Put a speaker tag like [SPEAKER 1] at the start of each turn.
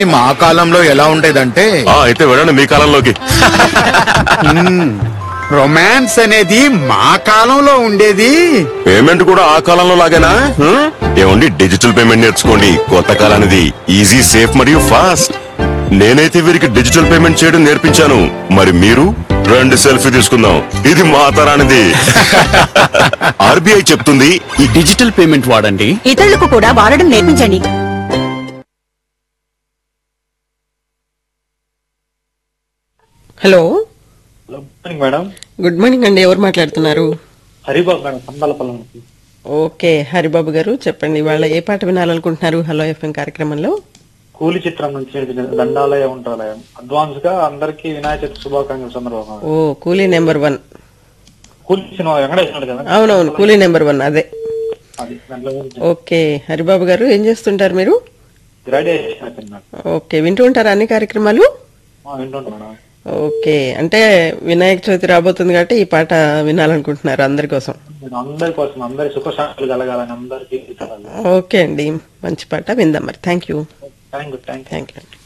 [SPEAKER 1] మా కాలంలో ఎలా ఉండేదంటే
[SPEAKER 2] ఆ, అయితే వెళ్ళండి మీ కాలంలోకి
[SPEAKER 3] రొమాన్స్ అనేది మా కాలంలో ఉండేది
[SPEAKER 2] పేమెంట్ కూడా ఆ కాలంలో లాగేనా హ్మ్? ఏమండి డిజిటల్ పేమెంట్ నేర్చుకోండి కొత్త కాలానిది ఈజీ సేఫ్ మరియు ఫాస్ట్ నేనైతే వీరికి డిజిటల్ పేమెంట్ చేయడం నేర్పించాను మరి మీరు రెండు సెల్ఫీ తీసుకుందాం ఇది మా తరానిది ఆర్బీఐ చెప్తుంది
[SPEAKER 4] ఈ డిజిటల్ పేమెంట్ వాడండి
[SPEAKER 5] ఇతరులకు కూడా వాడడం నేర్పించండి
[SPEAKER 6] hello
[SPEAKER 7] good morning madam
[SPEAKER 6] good morning అండి ఎవరు మాట్లాడుతున్నారు
[SPEAKER 7] హరిబాబు మేడం సంబాలపల్లి నుంచి
[SPEAKER 6] ఓకే హరిబాబు గారు చెప్పండి వాళ్ళ ఏ పాట వినాలనుకుంటున్నారు హలో ఎఫ్ఎం కార్యక్రమంలో
[SPEAKER 7] కూలి చిత్రం నుంచి నడిపించిన దండాలయ ఉంటాలయం అడ్వాన్స్ గా అందరికి వినాయక చవితి శుభాకాంక్షలు సందర్భంగా
[SPEAKER 6] ఓ కూలీ నెంబర్ వన్
[SPEAKER 7] కూలి సినిమా వెంకటేశ్వరుడు కదా
[SPEAKER 6] అవునవును కూలీ నెంబర్ వన్ అదే
[SPEAKER 7] అది దాంట్లో గురించి
[SPEAKER 6] ఓకే హరిబాబు గారు ఏం చేస్తుంటారు మీరు
[SPEAKER 7] గ్రాడ్యుయేషన్ అయిపోయింది మేడం
[SPEAKER 6] ఓకే వింటూ ఉంటారా అన్ని కార్యక్రమాలు
[SPEAKER 7] ఆ, వింటుంటా మేడం
[SPEAKER 6] ఓకే అంటే వినాయక చవితి రాబోతుంది కాబట్టి ఈ పాట వినాలనుకుంటున్నారు అందరి కోసం
[SPEAKER 7] నేను అందరి కోసం అందరి సుఖశాంతులు కలగాలని అందరికి
[SPEAKER 6] ఓకే అండి మంచి పాట విందాం మరి thank you
[SPEAKER 7] thank you thank you
[SPEAKER 6] thank you